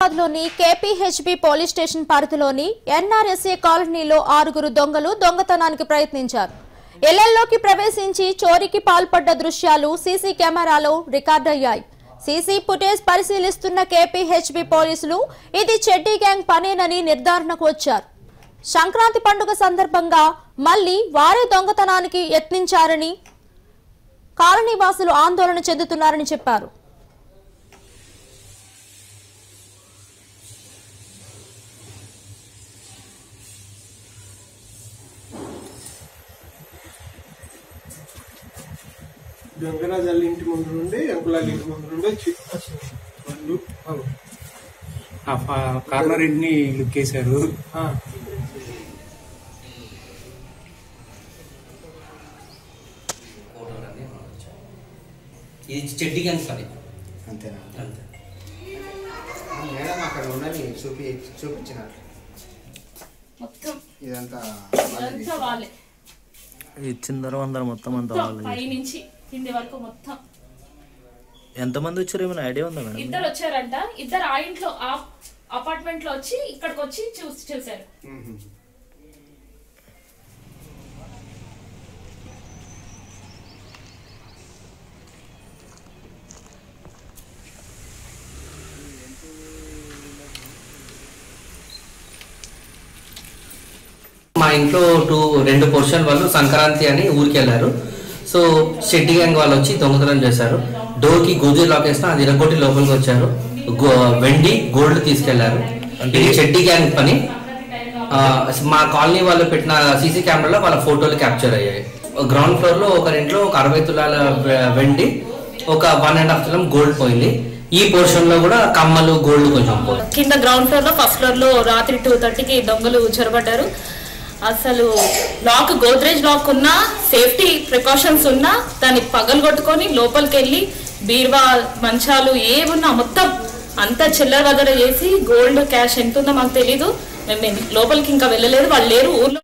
లోని KPHB police station పరిధిలోని NRSA కాలనీలో ఆరుగురు దొంగలు దొంగతనానికి ప్రయత్నించారు ఇళ్లలోకి ప్రవేశించి చోరీకి పాల్పడ్డ దృశ్యాలు సీసీ కెమెరాలో రికార్డయ్యాయి సీసీ ఫుటేజ్ పరిశీలిస్తున్న కేపీహెచ్బి పోలీసులు ఇది చెడ్డీ గ్యాంగ్ పనేనని నిర్ధారణకు వచ్చారు సంక్రాంతి పండుగ సందర్భంగా మళ్లీ వారే దొంగతనానికి యత్నించారని కాలనీ వాసులు ఆందోళన చెందుతున్నారని చెప్పారు గంగరాజు వాళ్ళ ఇంటి ముందు నుండి అంకులాల ఇంటి ముందు నుండి వచ్చి వాళ్ళు ఆ ఫా- కార్నర్ ఇంటిని లుక్ వేశారు ఆ, ఫోటోలన్నీ మనకు వచ్చాయి. ఇది చెడ్డి గ్యాంగ్ పని అంతేనా అంతే మేడం అక్కడ ఉన్నది చూపి చూపించినారు మొత్తం ఇదంతా అంతా వాళ్ళే ఇచ్చిన తర్వాత మొత్తం అంతా మొత్తం వాళ్ళది పై నుంచి కింది వరకు మొత్తం ఎంతమంది వచ్చారు ఏమైనా ఐడియా ఉందా మేడం ఇద్దరు వచ్చారంట ఇద్దరు ఆ ఇంట్లో ఆ అపార్ట్మెంట్ లో వచ్చి ఇక్కడికి వచ్చి చూసి చూసారు మా ఇంట్లో టూ రెండు పోర్షన్ వాళ్ళు సంక్రాంతి అని ఊరికి వెళ్ళారు సో షెడ్డి గ్యాంగ్ వాళ్ళు వచ్చి దొంగతనం చేశారు డోర్ కి గోజీ లాక్ వేసిన అది ఇరగొట్టి లోపలికి వచ్చారు గో- వెండి గోల్డ్ తీసుకెళ్లారు ఇది షెడ్డి గ్యాంగ్ పని ఆ, మా కాలనీ వాళ్ళు పెట్టిన సీసీ కెమెరాలో వాళ్ళ ఫోటోలు క్యాప్చర్ అయ్యాయి గ్రౌండ్ ఫ్లోర్ లో ఒకరింట్లో ఒక అరవై తులాల వె- వెండి ఒక వన్ అండ్ హాఫ్ తులం గోల్డ్ పోయింది ఈ పోర్షన్ లో కూడా కమ్మలు గోల్డ్ కొంచెం పోయింది కింద గ్రౌండ్ ఫ్లోర్ లో ఫస్ట్ ఫ్లోర్ లో రాత్రి టూ థర్టీకి దొంగలు చొరబడ్డారు అసలు లాక్ గోద్రేజ్ లాక్ ఉన్నా సేఫ్టీ ప్రికాషన్స్ ఉన్నా దాన్ని పగలగొట్టుకొని లోపలికి వెళ్ళి బీర్వా మంచాలు ఏమున్నా మొత్తం అంతా చిల్లర వదల చేసి గోల్డ్ క్యాష్ ఎంత ఉందో మాకు తెలీదు మేము లోపలికి ఇంకా వెళ్ళలేదు వాళ్ళు లేరు ఊర్లో